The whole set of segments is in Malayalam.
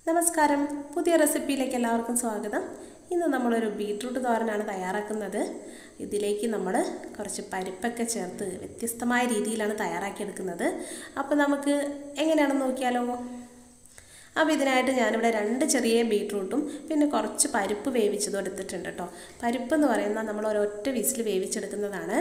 നമസ്കാരം പുതിയ റെസിപ്പിയിലേക്ക് എല്ലാവർക്കും സ്വാഗതം ഇന്ന് നമ്മളൊരു ബീട്രൂട്ട് തോരനാണ് തയ്യാറാക്കുന്നത് ഇതിലേക്ക് നമ്മൾ കുറച്ച് പരിപ്പൊക്കെ ചേർത്ത് വ്യത്യസ്തമായ രീതിയിലാണ് തയ്യാറാക്കിയെടുക്കുന്നത് അപ്പോൾ നമുക്ക് എങ്ങനെയാണെന്ന് നോക്കിയാലോ അപ്പോൾ ഇതിനായിട്ട് ഞാനിവിടെ രണ്ട് ചെറിയ ബീട്രൂട്ടും പിന്നെ കുറച്ച് പരിപ്പ് വേവിച്ചതും എടുത്തിട്ടുണ്ട് കേട്ടോ പരിപ്പ് എന്ന് പറയുന്നത് നമ്മൾ ഒരൊറ്റ വിസിൽ വേവിച്ചെടുക്കുന്നതാണ്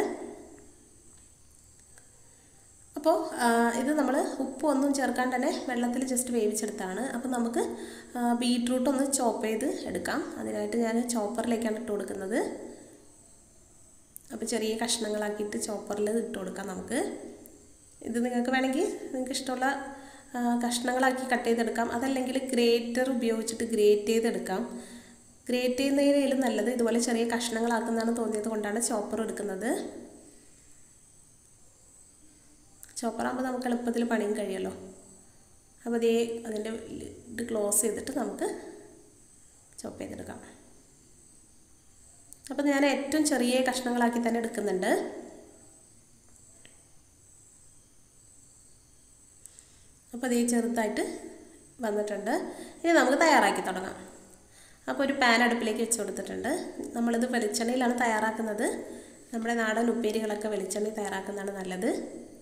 അപ്പോൾ ഇത് നമ്മൾ ഉപ്പൊന്നും ചേർക്കാണ്ട് തന്നെ വെള്ളത്തിൽ ജസ്റ്റ് വേവിച്ചെടുത്താണ് അപ്പോൾ നമുക്ക് ബീട്രൂട്ട് ഒന്ന് ചോപ്പ് ചെയ്ത് എടുക്കാം അതിനായിട്ട് ഞാൻ ചോപ്പറിലേക്കാണ് ഇട്ട് കൊടുക്കുന്നത് അപ്പോൾ ചെറിയ കഷ്ണങ്ങളാക്കിയിട്ട് ചോപ്പറിൽ ഇട്ട് കൊടുക്കാം നമുക്ക് ഇത് നിങ്ങൾക്ക് വേണമെങ്കിൽ നിങ്ങൾക്ക് ഇഷ്ടമുള്ള കഷ്ണങ്ങളാക്കി കട്ട് ചെയ്തെടുക്കാം അതല്ലെങ്കിൽ ഗ്രേറ്റർ ഉപയോഗിച്ചിട്ട് ഗ്രേറ്റ് ചെയ്തെടുക്കാം ഗ്രേറ്റ് ചെയ്യുന്നതിനേലും നല്ലത് ഇതുപോലെ ചെറിയ കഷ്ണങ്ങളാക്കുന്നതാണ് തോന്നിയത് കൊണ്ടാണ് ചോപ്പർ എടുക്കുന്നത് ചോപ്പറാകുമ്പോൾ നമുക്ക് എളുപ്പത്തിൽ പണിയും കഴിയുമല്ലോ അപ്പോൾ അതേ അതിൻ്റെ ഇത് ക്ലോസ് ചെയ്തിട്ട് നമുക്ക് ചോപ്പ് ചെയ്തെടുക്കാം അപ്പോൾ ഞാൻ ഏറ്റവും ചെറിയ കഷ്ണങ്ങളാക്കി തന്നെ എടുക്കുന്നുണ്ട് അപ്പോൾ അതേ ചെറുതായിട്ട് വന്നിട്ടുണ്ട് ഇനി നമുക്ക് തയ്യാറാക്കി തുടങ്ങാം അപ്പോൾ ഒരു പാൻ അടുപ്പിലേക്ക് വെച്ച് കൊടുത്തിട്ടുണ്ട് നമ്മളിത് വെളിച്ചെണ്ണയിലാണ് തയ്യാറാക്കുന്നത് നമ്മുടെ നാടൻ ഉപ്പേരികളൊക്കെ വെളിച്ചെണ്ണയിൽ തയ്യാറാക്കുന്നതാണ് നല്ലത്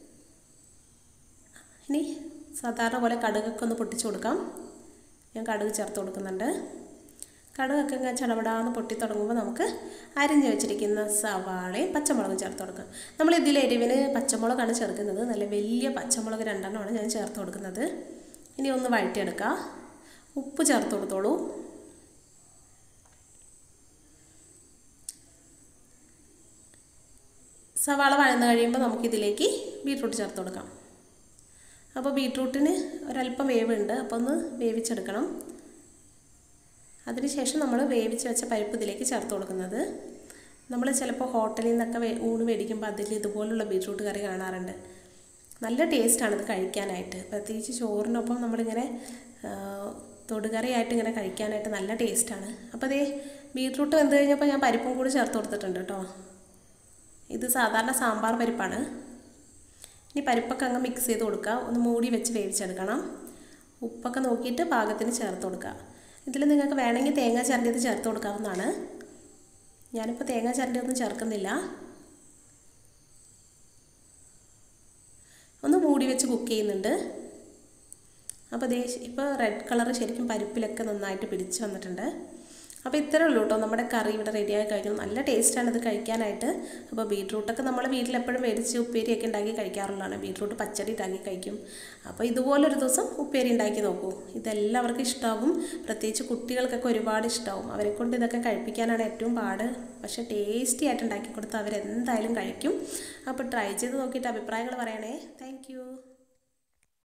ഇനി സാധാരണ പോലെ കടുകൊക്കെ ഒന്ന് പൊട്ടിച്ചു കൊടുക്കാം ഞാൻ കടുക് ചേർത്ത് കൊടുക്കുന്നുണ്ട് കടുകൊക്കെ ഇങ്ങനെ ചടപടാന്ന് പൊട്ടി തുടങ്ങുമ്പോൾ നമുക്ക് അരിഞ്ഞ് വെച്ചിരിക്കുന്ന സവാളയും പച്ചമുളകും ചേർത്ത് കൊടുക്കാം നമ്മൾ ഇതിൽ എരിവിന് പച്ചമുളകാണ് ചേർക്കുന്നത് നല്ല വലിയ പച്ചമുളക് രണ്ടെണ്ണമാണ് ഞാൻ ചേർത്ത് കൊടുക്കുന്നത് ഇനി ഒന്ന് വഴറ്റിയെടുക്കാം ഉപ്പ് ചേർത്ത് കൊടുത്തോളൂ സവാള വഴന്ന് കഴിയുമ്പോൾ നമുക്കിതിലേക്ക് ബീട്രൂട്ട് ചേർത്ത് കൊടുക്കാം അപ്പോൾ ബീട്രൂട്ടിന് ഒരല്പം വേവുണ്ട് അപ്പോൾ ഒന്ന് വേവിച്ചെടുക്കണം അതിനുശേഷം നമ്മൾ വേവിച്ച് വെച്ച പരിപ്പ് ഇതിലേക്ക് ചേർത്ത് കൊടുക്കുന്നത് നമ്മൾ ചിലപ്പോൾ ഹോട്ടലിൽ നിന്നൊക്കെ ഊണ് മേടിക്കുമ്പോൾ അതിൽ ഇതുപോലുള്ള ബീട്രൂട്ട് കറി കാണാറുണ്ട് നല്ല ടേസ്റ്റാണ് ഇത് കഴിക്കാനായിട്ട് പ്രത്യേകിച്ച് ചോറിനൊപ്പം നമ്മളിങ്ങനെ തൊടുകറിയായിട്ട് ഇങ്ങനെ കഴിക്കാനായിട്ട് നല്ല ടേസ്റ്റാണ് അപ്പോൾ അതേ ബീട്രൂട്ട് വെന്ത് കഴിഞ്ഞപ്പോൾ ഞാൻ പരിപ്പും കൂടി ചേർത്ത് കൊടുത്തിട്ടുണ്ട് കേട്ടോ ഇത് സാധാരണ സാമ്പാർ പരിപ്പാണ് ഇനി പരിപ്പൊക്കെ അങ്ങ് മിക്സ് ചെയ്ത് കൊടുക്കുക ഒന്ന് മൂടി വെച്ച് വേവിച്ചെടുക്കണം ഉപ്പൊക്കെ നോക്കിയിട്ട് പാകത്തിന് ചേർത്ത് കൊടുക്കുക ഇതിൽ നിങ്ങൾക്ക് വേണമെങ്കിൽ തേങ്ങ ചിരണ്ടിയത് ചേർത്ത് കൊടുക്കാവുന്നതാണ് ഞാനിപ്പോൾ തേങ്ങ ചിരണ്ടിയൊന്നും ചേർക്കുന്നില്ല ഒന്ന് മൂടി വെച്ച് കുക്ക് ചെയ്യുന്നുണ്ട് അപ്പോൾ ദേ ഇപ്പോൾ റെഡ് കളർ ശരിക്കും പരിപ്പിലൊക്കെ നന്നായിട്ട് പിടിച്ച് വന്നിട്ടുണ്ട് അപ്പോൾ ഇത്രേ ഉള്ളൂ കേട്ടോ നമ്മുടെ കറി ഇവിടെ റെഡിയായി കഴിഞ്ഞു നല്ല ടേസ്റ്റാണ് ഇത് കഴിക്കാനായിട്ട് അപ്പോൾ ബീട്രൂട്ടൊക്കെ നമ്മൾ വീട്ടിൽ എപ്പോഴും മേടിച്ച് ഉപ്പേരിയൊക്കെ ഉണ്ടാക്കി കഴിക്കാറുള്ളതാണ് ബീട്രൂട്ട് പച്ചടി ഉണ്ടാക്കി കഴിക്കും അപ്പോൾ ഇതുപോലൊരു ദിവസം ഉപ്പേരി ഉണ്ടാക്കി നോക്കൂ ഇതെല്ലാവർക്കും ഇഷ്ടമാകും പ്രത്യേകിച്ച് കുട്ടികൾക്കൊക്കെ ഒരുപാട് ഇഷ്ടമാവും അവരെ കൊണ്ട് ഇതൊക്കെ കഴിപ്പിക്കാനാണ് ഏറ്റവും പാട് പക്ഷേ ടേസ്റ്റി ആയിട്ട് ഉണ്ടാക്കി കൊടുത്താൽ അവരെന്തായാലും കഴിക്കും അപ്പോൾ ട്രൈ ചെയ്ത് നോക്കിയിട്ട് അഭിപ്രായങ്ങൾ പറയണേ താങ്ക്